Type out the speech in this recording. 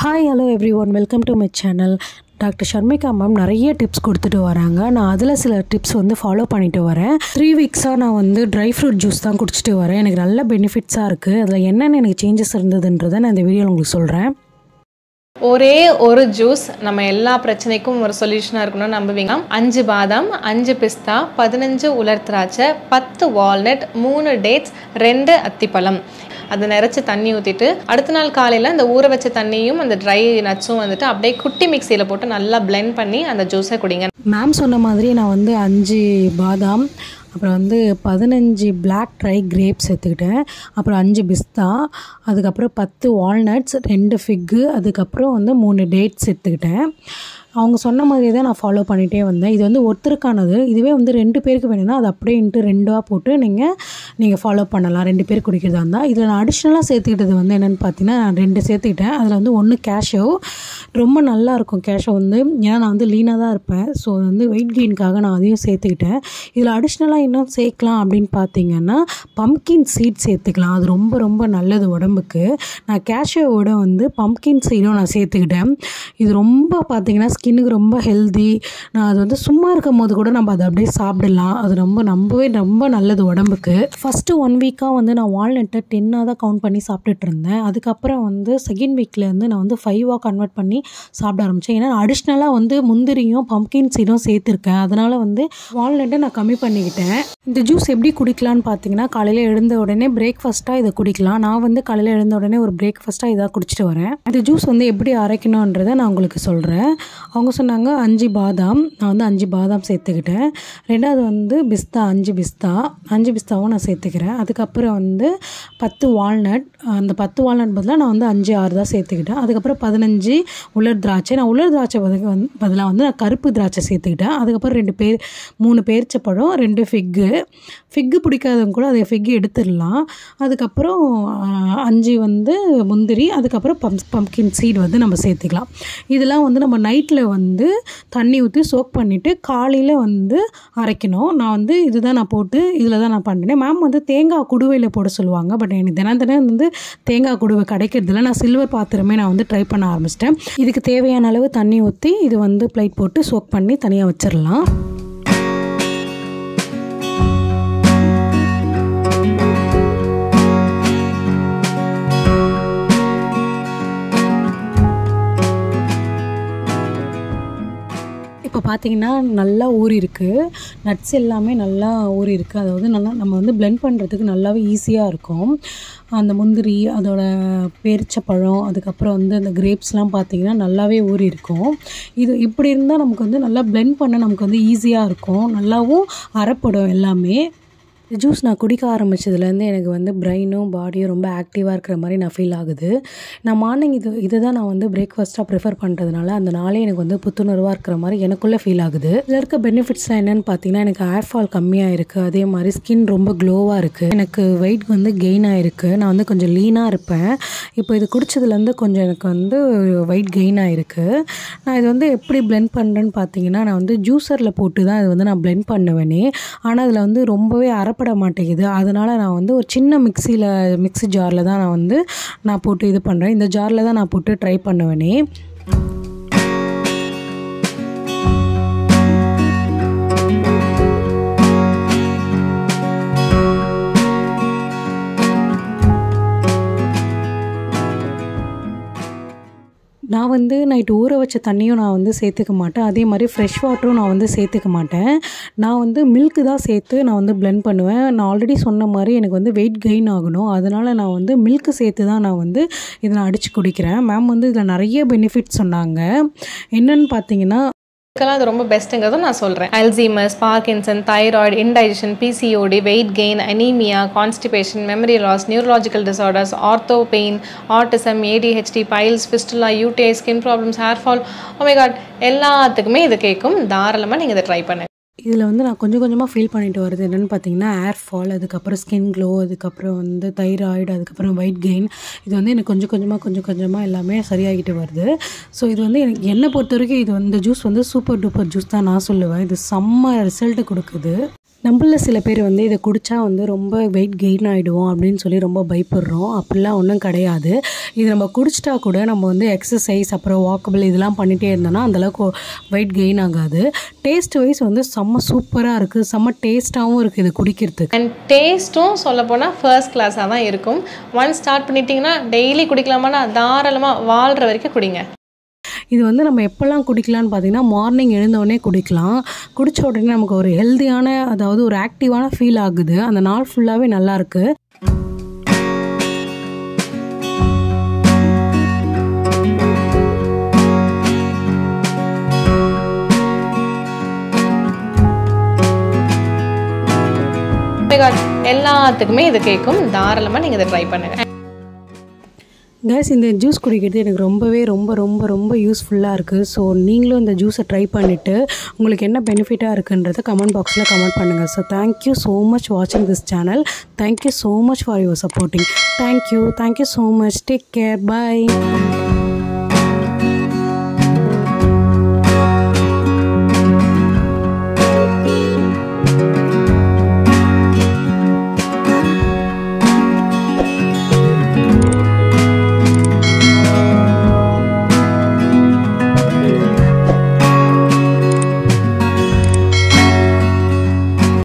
hi hello everyone welcome to my channel doctor Sharmika ma'am நிறைய tips கொடுத்துட்டு வராங்க நான் அதில் சில டிப்ஸ் வந்து ஃபாலோ பண்ணிட்டு வரேன் த்ரீ வீக்ஸாக நான் வந்து ட்ரை ஃப்ரூட் ஜூஸ் தான் குடிச்சிட்டு வரேன் எனக்கு நல்ல பெனிஃபிட்ஸாக இருக்குது அதில் என்னென்ன எனக்கு சேஞ்சஸ் இருந்ததுன்றதை நான் இந்த வீடியோவில் உங்களுக்கு சொல்கிறேன் ஒரே ஒரு ஜூஸ் நம்ம எல்லா பிரச்சனைக்கும் ஒரு சொல்யூஷனாக இருக்கணும்னு நம்புவீங்க அஞ்சு பாதாம் அஞ்சு பிஸ்தா பதினஞ்சு உலர் திராட்சை பத்து வால்நட் மூணு டேட்ஸ் ரெண்டு அத்திப்பழம் அதை நிறச்சி தண்ணி ஊற்றிட்டு அடுத்த நாள் காலையில் அந்த ஊற வச்ச தண்ணியும் அந்த ட்ரை நட்ஸும் வந்துட்டு அப்படியே குட்டி மிக்சியில் போட்டு நல்லா பிளெண்ட் பண்ணி அந்த ஜூஸை குடிங்க மேம் சொன்ன மாதிரி நான் வந்து அஞ்சு பாதாம் அப்புறம் வந்து பதினஞ்சு பிளாக் ட்ரை கிரேப்ஸ் எடுத்துக்கிட்டேன் அப்புறம் அஞ்சு பிஸ்தா அதுக்கப்புறம் பத்து வால்நட்ஸ் ரெண்டு ஃபிக்கு அதுக்கப்புறம் வந்து மூணு டேட்ஸ் எடுத்துக்கிட்டேன் அவங்க சொன்ன மாதிரி தான் நான் ஃபாலோ பண்ணிகிட்டே வந்தேன் இது வந்து ஒருத்தருக்கானது இதுவே வந்து ரெண்டு பேருக்கு வேணும்னா அது அப்படியே இன்ட்டு ரெண்டாக போட்டு நீங்கள் நீங்கள் ஃபாலோ பண்ணலாம் ரெண்டு பேர் குடிக்கிறதா இருந்தால் இதில் நான் அடிஷ்னலாக சேர்த்துக்கிட்டது வந்து என்னென்னு பார்த்தீங்கன்னா நான் ரெண்டு சேர்த்துக்கிட்டேன் அதில் வந்து ஒன்று கேஷோ ரொம்ப நல்லா இருக்கும் கேஷோ வந்து ஏன்னா நான் வந்து லீனாக தான் இருப்பேன் ஸோ வந்து வெயிட் கெயின்காக நான் அதையும் சேர்த்துக்கிட்டேன் இதில் அடிஷ்னலாக இன்னும் சேர்க்கலாம் அப்படின்னு பார்த்தீங்கன்னா பம்கின் சீட் சேர்த்துக்கலாம் அது ரொம்ப ரொம்ப நல்லது உடம்புக்கு நான் கேஷோவோட வந்து பம்கின் சீடும் நான் சேர்த்துக்கிட்டேன் இது ரொம்ப பார்த்தீங்கன்னா ஸ்கின்னுக்கு ரொம்ப ஹெல்தி நான் அது வந்து சும்மா இருக்கும் போது கூட நம்ம அதை அப்படியே சாப்பிடலாம் அது ரொம்ப நம்பவே ரொம்ப நல்லது உடம்புக்கு ஃபஸ்ட்டு ஒன் வீக்காக வந்து நான் வால்நட்டை டென்னாக தான் கவுண்ட் பண்ணி சாப்பிட்டுட்டு இருந்தேன் அதுக்கப்புறம் வந்து செகண்ட் வீக்லேருந்து நான் வந்து ஃபைவாக கன்வெர்ட் பண்ணி சாப்பிட ஆரம்பித்தேன் ஏன்னா அடிஷ்னலாக வந்து முந்திரியும் பம்கின் சீடும் சேர்த்துருக்கேன் அதனால் வந்து வால்நட்டை நான் கம்மி பண்ணிக்கிட்டேன் இந்த ஜூஸ் எப்படி குடிக்கலான்னு பார்த்தீங்கன்னா காலையில் எழுந்த உடனே பிரேக்ஃபாஸ்ட்டாக இதை குடிக்கலாம் நான் வந்து காலையில் எழுந்த உடனே ஒரு பிரேக்ஃபாஸ்ட்டாக இதாக குடிச்சிட்டு வரேன் இந்த ஜூஸ் வந்து எப்படி அரைக்கணுன்றதை நான் உங்களுக்கு சொல்கிறேன் அவங்க சொன்னாங்க அஞ்சு பாதாம் நான் வந்து அஞ்சு பாதாம் சேர்த்துக்கிட்டேன் ரெண்டாவது வந்து பிஸ்தா அஞ்சு பிஸ்தா அஞ்சு பிஸ்தாவும் நான் சேர்த்துக்கிறேன் அதுக்கப்புறம் வந்து பத்து வால்நட் அந்த பத்து வால்நட் பதிலாக நான் வந்து அஞ்சு ஆறு தான் சேர்த்துக்கிட்டேன் அதுக்கப்புறம் பதினஞ்சு உலர் திராட்சை நான் உலர் திராட்சை பதில் வந்து பதிலாக வந்து நான் கருப்பு திராட்சை சேர்த்துக்கிட்டேன் அதுக்கப்புறம் ரெண்டு பேர் மூணு பேரிச்சப்பழம் ரெண்டு ஃபிக்கு ஃபிக்கு பிடிக்காதவங்க கூட அதை ஃபிக்கு எடுத்துடலாம் அதுக்கப்புறம் அஞ்சு வந்து முந்திரி அதுக்கப்புறம் பம் பம்கின் சீட் வந்து நம்ம சேர்த்துக்கலாம் இதெல்லாம் வந்து நம்ம நைட்டில் வந்து தண்ணி ஊற்றி சோக் பண்ணிவிட்டு காலையில் வந்து அரைக்கணும் நான் வந்து இதுதான் நான் போட்டு இதில் தான் நான் பண்ணினேன் மேம் வந்து தேங்காய் குடுவையில் போட சொல்லுவாங்க பட் எனக்கு தினம் தினம் வந்து தேங்காய் குடுவை கிடைக்கிறதில்ல நான் சில்வர் பாத்திரமே நான் வந்து ட்ரை பண்ண ஆரம்பிச்சிட்டேன் இதுக்கு தேவையான அளவு தண்ணி ஊற்றி இது வந்து ப்ளைட் போட்டு சோக் பண்ணி தனியாக வச்சிடலாம் இப்போ பார்த்தீங்கன்னா நல்லா ஊறி இருக்குது நட்ஸ் எல்லாமே நல்லா ஊறி இருக்குது அதாவது நல்லா நம்ம வந்து பிளெண்ட் பண்ணுறதுக்கு நல்லாவே ஈஸியாக இருக்கும் அந்த முந்திரி அதோட பேரிச்சப்பழம் அதுக்கப்புறம் வந்து அந்த கிரேப்ஸ்லாம் பார்த்தீங்கன்னா நல்லாவே ஊறி இருக்கும் இது இப்படி இருந்தால் நமக்கு வந்து நல்லா பிளெண்ட் பண்ண நமக்கு வந்து ஈஸியாக இருக்கும் நல்லாவும் அரைப்படும் எல்லாமே ஜூஸ் நான் குடிக்க ஆரம்பித்ததுலேருந்து எனக்கு வந்து பிரெயினும் பாடியும் ரொம்ப ஆக்டிவாக இருக்கிற மாதிரி நான் ஃபீல் ஆகுது நான் மார்னிங் இது இதை தான் நான் வந்து பிரேக்ஃபாஸ்ட்டாக ப்ரிஃபர் பண்ணுறதுனால அந்த நாளே எனக்கு வந்து புத்துணர்வாக இருக்கிற மாதிரி எனக்குள்ளே ஃபீல் ஆகுது இதில் இருக்க பெனிஃபிட்ஸ்லாம் என்னென்னு பார்த்தீங்கன்னா எனக்கு ஹேர் ஃபால் கம்மியாக இருக்குது அதே மாதிரி ஸ்கின் ரொம்ப க்ளோவாக இருக்குது எனக்கு வெயிட் வந்து கெயின் ஆகிருக்கு நான் வந்து கொஞ்சம் லீனாக இருப்பேன் இப்போ இது குடித்ததுலேருந்து கொஞ்சம் எனக்கு வந்து வெயிட் கெயின் ஆகிருக்கு நான் இது வந்து எப்படி பிளெண்ட் பண்ணுறேன்னு பார்த்தீங்கன்னா நான் வந்து ஜூஸரில் போட்டு தான் இது வந்து நான் பிளெண்ட் பண்ணுவேனே ஆனால் அதில் வந்து ரொம்பவே அரைப்ப சாப்பிட மாட்டேங்குது அதனால் நான் வந்து ஒரு சின்ன மிக்சியில் மிக்ஸி ஜாரில் தான் நான் வந்து நான் போட்டு இது பண்ணுறேன் இந்த ஜாரில் தான் நான் போட்டு ட்ரை பண்ணுவேனே நான் வந்து நைட்டு ஊற வச்ச தண்ணியும் நான் வந்து சேர்த்துக்க மாட்டேன் அதே மாதிரி ஃப்ரெஷ் வாட்டரும் நான் வந்து சேர்த்துக்க மாட்டேன் நான் வந்து மில்க்கு தான் சேர்த்து நான் வந்து பிளெண்ட் பண்ணுவேன் நான் ஆல்ரெடி சொன்ன மாதிரி எனக்கு வந்து வெயிட் கெயின் ஆகணும் அதனால் நான் வந்து மில்க்கு சேர்த்து தான் நான் வந்து இதை நான் அடித்து குடிக்கிறேன் மேம் வந்து இதில் நிறைய பெனிஃபிட் சொன்னாங்க என்னென்னு பார்த்தீங்கன்னா இதுக்கெல்லாம் அது ரொம்ப பெஸ்ட்டுங்கிறத நான் சொல்கிறேன் Alzheimer's Parkinson thyroid indigestion PCOD weight gain anaemia constipation memory loss neurological disorders ortho pain autism ADHD piles fistula யூடே ஸ்கின் ப்ராப்ளம்ஸ் ஹேர் ஃபால் ஒமேகாட் எல்லாத்துக்குமே இது கேட்கும் தாராளமாக நீங்கள் இதை ட்ரை பண்ணுங்க இதில் வந்து நான் கொஞ்சம் கொஞ்சமாக ஃபீல் பண்ணிட்டு வருது என்னென்னு பார்த்தீங்கன்னா ஏர் ஃபால் அதுக்கப்புறம் ஸ்கின் க்ளோ அதுக்கப்புறம் வந்து தைராய்டு அதுக்கப்புறம் வெயிட் கெயின் இது வந்து எனக்கு கொஞ்சம் கொஞ்சமாக கொஞ்சம் கொஞ்சமாக எல்லாமே சரியாகிட்டு வருது ஸோ இது வந்து எனக்கு என்னை பொறுத்த வரைக்கும் இது வந்து ஜூஸ் வந்து சூப்பர் டூப்பர் ஜூஸ் தான் நான் சொல்லுவேன் இது செம்ம ரிசல்ட்டு கொடுக்குது நம்மள சில பேர் வந்து இதை குடித்தா வந்து ரொம்ப வெயிட் கெயின் ஆகிடுவோம் அப்படின்னு சொல்லி ரொம்ப பயப்படுறோம் அப்படிலாம் ஒன்றும் கிடையாது இது நம்ம குடிச்சிட்டா கூட நம்ம வந்து எக்ஸசைஸ் அப்புறம் வாக்கபிள் இதெல்லாம் பண்ணிகிட்டே இருந்தோம்னா அந்தளவுக்கு வெயிட் கெயின் ஆகாது டேஸ்ட் வைஸ் வந்து செம்ம சூப்பராக இருக்குது செம்ம டேஸ்ட்டாகவும் இருக்குது இது குடிக்கிறதுக்கு அண்ட் டேஸ்ட்டும் சொல்ல போனால் ஃபர்ஸ்ட் கிளாஸாக தான் இருக்கும் ஒன்ஸ் ஸ்டார்ட் பண்ணிட்டீங்கன்னா டெய்லி குடிக்கலாமான்னா தாராளமாக வாழ்கிற வரைக்கும் குடிங்க இது வந்து நம்ம எப்போல்லாம் குடிக்கலாம்னு பார்த்தீங்கன்னா மார்னிங் எழுந்தோடனே குடிக்கலாம் குடித்த உடனே நமக்கு ஒரு ஹெல்த்தியான அதாவது ஒரு ஆக்டிவான ஃபீல் ஆகுது அந்த நாள் ஃபுல்லாகவே நல்லாயிருக்கு எல்லாத்துக்குமே இது கேட்கும் தாராளமாக நீங்கள் இதை ட்ரை பண்ணுங்கள் கேஸ் இந்த ஜூஸ் குடிக்கிறது எனக்கு ரொம்பவே ரொம்ப ரொம்ப ரொம்ப யூஸ்ஃபுல்லாக இருக்குது ஸோ நீங்களும் இந்த ஜூஸை ட்ரை பண்ணிவிட்டு உங்களுக்கு என்ன பெனிஃபிட்டாக இருக்குன்றதை கமெண்ட் பாக்ஸில் கமெண்ட் பண்ணுங்கள் ஸோ தேங்க்யூ ஸோ மச் வாட்சிங் this channel thank you so much for your supporting thank you thank you so much take care bye